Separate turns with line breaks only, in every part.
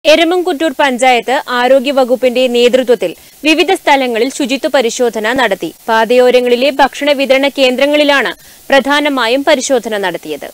എരമംകുറ്റൂർ പഞ്ചായത്ത് ആരോഗ്യ വകുപ്പിന്റെ നേതൃത്വത്തിൽ വിവിധ സ്ഥലങ്ങളിൽ ശുചിത്വ പരിശോധന നടത്തി പാതയോരങ്ങളിലെ ഭക്ഷണ വിതരണ കേന്ദ്രങ്ങളിലാണ് പ്രധാനമായും പരിശോധന നടത്തിയത്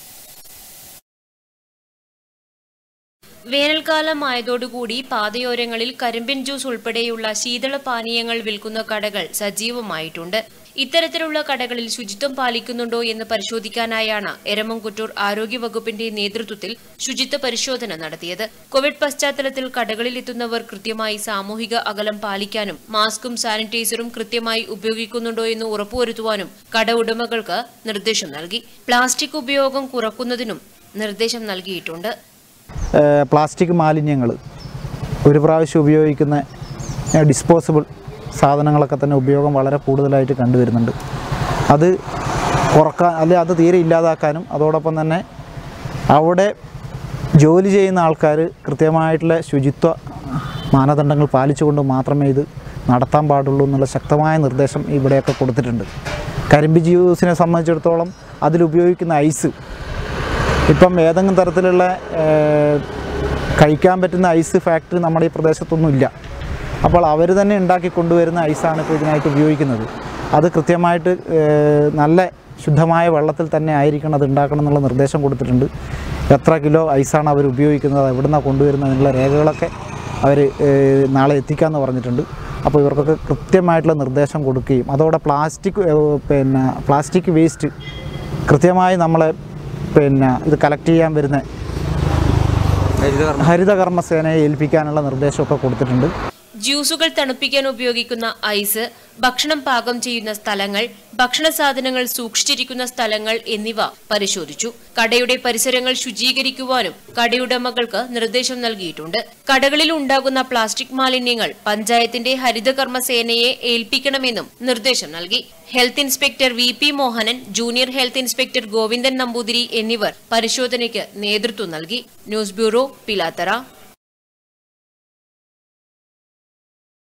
വേനൽക്കാലമായതോടുകൂടി പാതയോരങ്ങളിൽ കരിമ്പിൻ ജ്യൂസ് ഉൾപ്പെടെയുള്ള ശീതള പാനീയങ്ങൾ വിൽക്കുന്ന കടകൾ സജീവമായിട്ടുണ്ട് ഇത്തരത്തിലുള്ള കടകളിൽ ശുചിത്വം പാലിക്കുന്നുണ്ടോ എന്ന് പരിശോധിക്കാനായാണ് എരമംകുറ്റൂർ ആരോഗ്യവകുപ്പിന്റെ നേതൃത്വത്തിൽ ശുചിത്വ പരിശോധന നടത്തിയത് കോവിഡ് പശ്ചാത്തലത്തിൽ കടകളിൽ എത്തുന്നവർ കൃത്യമായി സാമൂഹിക അകലം പാലിക്കാനും മാസ്കും സാനിറ്റൈസറും കൃത്യമായി ഉപയോഗിക്കുന്നുണ്ടോ എന്ന് ഉറപ്പുവരുത്തുവാനും കട ഉടമകൾക്ക് നിർദ്ദേശം നൽകി പ്ലാസ്റ്റിക് ഉപയോഗം കുറക്കുന്നതിനും നിർദ്ദേശം നൽകിയിട്ടുണ്ട്
ഏഹ് പ്ലാസ്റ്റിക് മാലിന്യങ്ങൾ ഒരു പ്രാവശ്യം ഉപയോഗിക്കുന്ന ഏഹ് ഡിസ്പോസിബിൾ സാധനങ്ങളൊക്കെ തന്നെ ഉപയോഗം വളരെ കൂടുതലായിട്ട് കണ്ടുവരുന്നുണ്ട് അത് കുറക്കാൻ അല്ലെ അത് തീരെ ഇല്ലാതാക്കാനും അതോടൊപ്പം തന്നെ അവിടെ ജോലി ചെയ്യുന്ന ആൾക്കാർ കൃത്യമായിട്ടുള്ള ശുചിത്വ മാനദണ്ഡങ്ങൾ പാലിച്ചുകൊണ്ട് മാത്രമേ ഇത് നടത്താൻ പാടുള്ളൂ എന്നുള്ള ശക്തമായ നിർദ്ദേശം ഇവിടെയൊക്കെ കൊടുത്തിട്ടുണ്ട് കരിമ്പ് ജ്യൂസിനെ സംബന്ധിച്ചിടത്തോളം അതിലുപയോഗിക്കുന്ന ഐസ് ഇപ്പം ഏതെങ്കിലും തരത്തിലുള്ള ഏഹ്, കഴിക്കാൻ പറ്റുന്ന ഐസ് ഫാക്ടറി നമ്മുടെ ഈ പ്രദേശത്തൊന്നുമില്ല അപ്പോൾ അവർ തന്നെ ഉണ്ടാക്കി കൊണ്ടുവരുന്ന ഐസാണ് ഇപ്പോൾ ഇതിനായിട്ട് ഉപയോഗിക്കുന്നത് അത് കൃത്യമായിട്ട് ഏഹ്, നല്ല ശുദ്ധമായ വെള്ളത്തിൽ തന്നെ ആയിരിക്കണം അത് ഉണ്ടാക്കണം എന്നുള്ള നിർദ്ദേശം കൊടുത്തിട്ടുണ്ട് എത്ര കിലോ ഐസാണ് അവർ ഉപയോഗിക്കുന്നത് എവിടെ നിന്നാണ് കൊണ്ടുവരുന്നത് എന്നുള്ള രേഖകളൊക്കെ അവർ നാളെ എത്തിക്കാമെന്ന് പറഞ്ഞിട്ടുണ്ട് അപ്പോൾ ഇവർക്കൊക്കെ കൃത്യമായിട്ടുള്ള നിർദ്ദേശം കൊടുക്കുകയും അതോടെ പ്ലാസ്റ്റിക് ഏഹ്, പിന്നെ പ്ലാസ്റ്റിക് വേസ്റ്റ് കൃത്യമായി നമ്മളെ പിന്നെ ഇത് കളക്ട് ചെയ്യാൻ വരുന്ന ഹരിതകർമ്മസേനയെ ഏൽപ്പിക്കാനുള്ള നിർദ്ദേശമൊക്കെ കൊടുത്തിട്ടുണ്ട്
ജ്യൂസുകൾ തണുപ്പിക്കാൻ ഉപയോഗിക്കുന്ന ഐസ് ഭക്ഷണം പാകം ചെയ്യുന്ന സ്ഥലങ്ങൾ ഭക്ഷണ സാധനങ്ങൾ സൂക്ഷിച്ചിരിക്കുന്ന സ്ഥലങ്ങൾ എന്നിവ പരിശോധിച്ചു കടയുടെ പരിസരങ്ങൾ ശുചീകരിക്കുവാനും കടയുടമകൾക്ക് നിർദ്ദേശം നൽകിയിട്ടുണ്ട് കടകളിൽ ഉണ്ടാകുന്ന പ്ലാസ്റ്റിക് മാലിന്യങ്ങൾ പഞ്ചായത്തിന്റെ ഹരിതകർമ്മ സേനയെ ഏൽപ്പിക്കണമെന്നും നിർദ്ദേശം നൽകി health inspector V P Mohanan junior health inspector Govindan Namboothiri എന്നിവർ പരിശോധനയ്ക്ക് നേതൃത്വം നൽകി ന്യൂസ് ബ്യൂറോ പിലാത്തറ